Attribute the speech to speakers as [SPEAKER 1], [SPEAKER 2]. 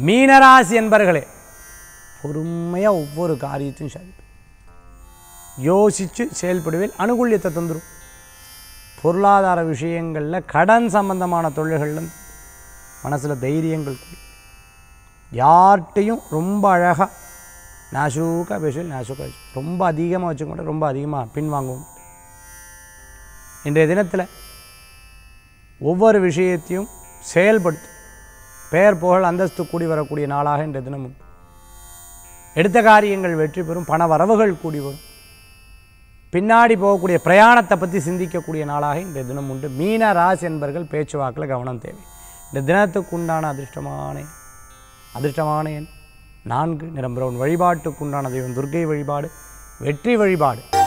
[SPEAKER 1] மீனராசி என்பர்களே பொறுமையாக ஒவ்வொரு காரியத்தையும் சாதிப்பேன் யோசித்து செயல்படுவேன் அனுகூல்யத்தை தந்துடும் பொருளாதார விஷயங்களில் கடன் சம்பந்தமான தொழில்களிலும் மனசில் தைரியங்கள் கூடும் யார்கிட்டையும் ரொம்ப அழகாக நாசூக்காக பேசுவேன் நாசூக்காக பேசுவேன் ரொம்ப அதிகமாக வச்சுக்கொண்டு ரொம்ப அதிகமாக பின்வாங்கவும் மாட்டேன். இன்றைய தினத்தில் ஒவ்வொரு விஷயத்தையும் செயல்படுத்தும் பெயர் புகழ் அந்தஸ்து கூடி வரக்கூடிய நாளாக இன்றைய தினம் உண்டு எடுத்த காரியங்கள் வெற்றி பெறும் பண வரவுகள் கூடி வரும் பின்னாடி போகக்கூடிய பிரயாணத்தை பற்றி சிந்திக்கக்கூடிய நாளாக இன்றைய தினம் உண்டு மீன ராசி என்பர்கள் பேச்சுவாக்கில் கவனம் தேவை இந்த தினத்துக்கு உண்டான அதிர்ஷ்டமான எண், அதிர்ஷ்டமான எண் நான்கு நிரம்புறவன் வழிபாட்டுக்கு உண்டான தெய்வம் துர்க்கை வழிபாடு வெற்றி வழிபாடு